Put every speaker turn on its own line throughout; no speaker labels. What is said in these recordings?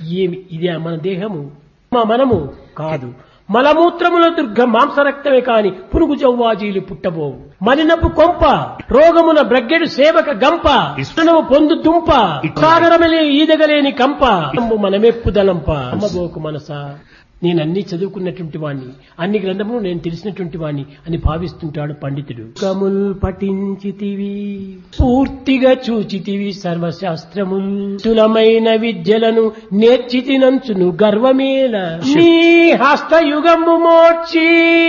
ఏమి ఇది మన దేహము మా మనము కాదు మలమూత్రముల దుర్గ మాంసరక్తమే కాని పురుగు జవ్వాజీలు పుట్టబోవు మలినపు కొంప రోగమున బ్రగ్గెడు సేవక గంప ఇష్టనము పొందు దుంప సాగరమలే ఈదగలేని కంప అమ్ము మనమెప్పుదలంప అమ్మబోకు మనసా నేను అన్ని చదువుకున్నటువంటి వాణ్ణి అన్ని గ్రంథములు నేను తెలిసినటువంటి వాణ్ణి అని భావిస్తుంటాడు పండితుడు కముల్ పఠించితివి పూర్తిగా చూచితివి సర్వశాస్త్రముల్ తులమైన విద్యలను నేర్చితినంచును గర్వమేల నీ హస్తయుగము మోర్చి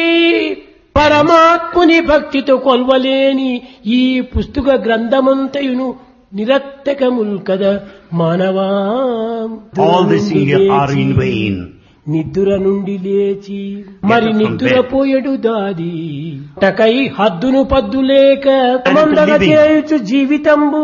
పరమాత్ముని భక్తితో కొల్వలేని ఈ పుస్తక గ్రంథమంతయును నిరత్తకముల్ కదా మానవా
All this here are in vain.
నిద్ర నుండి లేచి మరి
from
నిద్ర
bed.
పోయడు దాది టకై హద్దును పద్దు లేక
And
మందగ
living.
చేయుచు జీవితంబు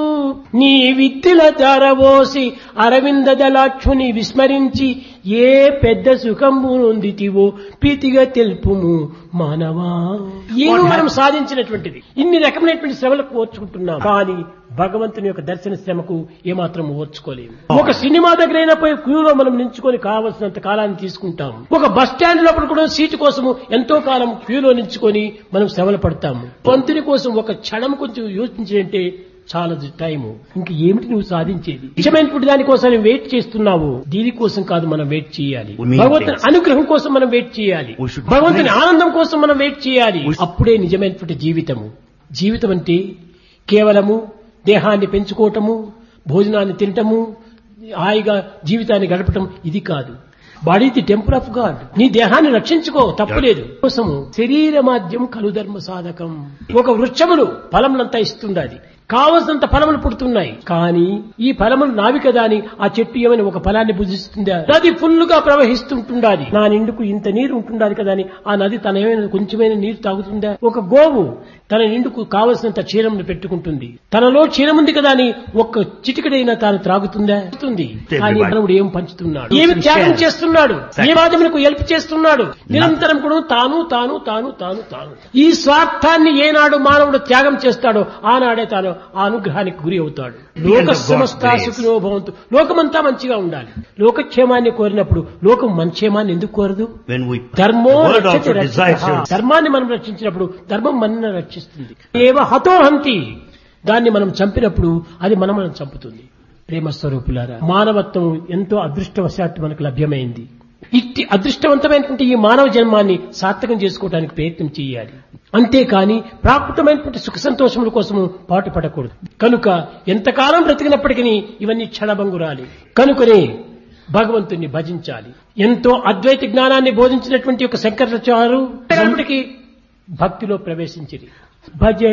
నీ విద్యుల ధారవోసి అరవింద దళాక్షుని విస్మరించి ఏ పెద్ద సుఖంబు నొందితివో ప్రీతిగా తెలుపుము మానవా ఏమో మనం సాధించినటువంటిది ఇన్ని రకమైనటువంటి శ్రమలకు ఓర్చుకుంటున్నాం కానీ భగవంతుని యొక్క దర్శన శ్రమకు ఏమాత్రం ఓర్చుకోలేము ఒక సినిమా దగ్గర అయినపోయి క్యూలో మనం నించుకొని కావలసినంత కాలాన్ని తీసుకుంటాం ఒక బస్ స్టాండ్ లోపల కూడా సీటు కోసము ఎంతో కాలం క్యూలో నించుకొని మనం శ్రమలు పడతాము పంతుని కోసం ఒక క్షణం కొంచెం యోచించాలంటే చాలా టైము ఇంక ఏమిటి నువ్వు సాధించేది నిజమైనటువంటి దానికోసం నువ్వు వెయిట్ చేస్తున్నావు దీనికోసం కాదు మనం వెయిట్ చేయాలి
We mean
భగవంతుని
things.
అనుగ్రహం కోసం మనం వెయిట్ చేయాలి
We should
భగవంతుని
praise.
ఆనందం కోసం మనం వెయిట్ చేయాలి
We-
అప్పుడే నిజమైనటువంటి జీవితము జీవితం అంటే కేవలము దేహాన్ని పెంచుకోవటము భోజనాన్ని తినటము హాయిగా జీవితాన్ని గడపటం ఇది కాదు body the temple of God నీ దేహాన్ని రక్షించుకో తప్పులేదు కోసము శరీర మాధ్యం కలు ధర్మ సాధకం ఒక వృక్షములు ఫలములంతా ఇస్తుండాలి కావలసినంత ఫలములు పుడుతున్నాయి కానీ ఈ ఫలములు నావి కదా అని ఆ చెట్టు ఏమైనా ఒక ఫలాన్ని భుజిస్తుందా నది ఫుల్ గా ప్రవహిస్తుంటుండాలి నా నిండుకు ఇంత నీరు ఉంటుండాలి కదా అని ఆ నది తన ఏమైనా కొంచెమైన నీరు తాగుతుందా ఒక గోవు తన నిండుకు కావలసినంత క్షీరమును పెట్టుకుంటుంది తనలో క్షీరం ఉంది కదా అని ఒక్క చిటికడైనా తాను త్రాగుతుందా తాగుతుంది. కానీ మనవుడు ఏం పంచుతున్నాడు ఏమి త్యాగం చేస్తున్నాడు ఏ మాధ్యములకు ఎల్ప్ చేస్తున్నాడు నిరంతరం కూడా తాను తాను తాను తాను తాను ఈ స్వార్థాన్ని ఏనాడు మానవుడు త్యాగం చేస్తాడో ఆనాడే తాను ఆ అనుగ్రహానికి గురి అవుతాడు లోక
God's
సమస్త
grace.
సుఖినో భవంతు లోకమంతా మంచిగా ఉండాలి లోకక్షేమాన్ని కోరినప్పుడు లోకం మన క్షేమాన్ని ఎందుకు కోరదు
When we
ధర్మో
the world
రక్షతి
also desires
రక్షితః.
it.
ధర్మాన్ని మనం రక్షించినప్పుడు ధర్మం మనల్ని రక్షిస్తుంది ఏవ హతో హంతి దాన్ని మనం చంపినప్పుడు అది మనం మనం చంపుతుంది ప్రేమ స్వరూపులారా మానవత్వం ఎంతో అదృష్టవశాత్తు మనకు లభ్యమైంది ఇట్టి అదృష్టవంతమైనటువంటి ఈ మానవ జన్మాన్ని సార్థకం చేసుకోవడానికి ప్రయత్నం చేయాలి అంతేకాని ప్రాకృతమైనటువంటి సుఖ సంతోషముల కోసము పాటు పడకూడదు కనుక ఎంతకాలం బ్రతికినప్పటికీ ఇవన్నీ క్షణభంగురాలి కనుకనే భగవంతుణ్ణి భజించాలి ఎంతో అద్వైత జ్ఞానాన్ని బోధించినటువంటి ఒక శంకరాచార్య భక్తిలో ప్రవేశించింది భజ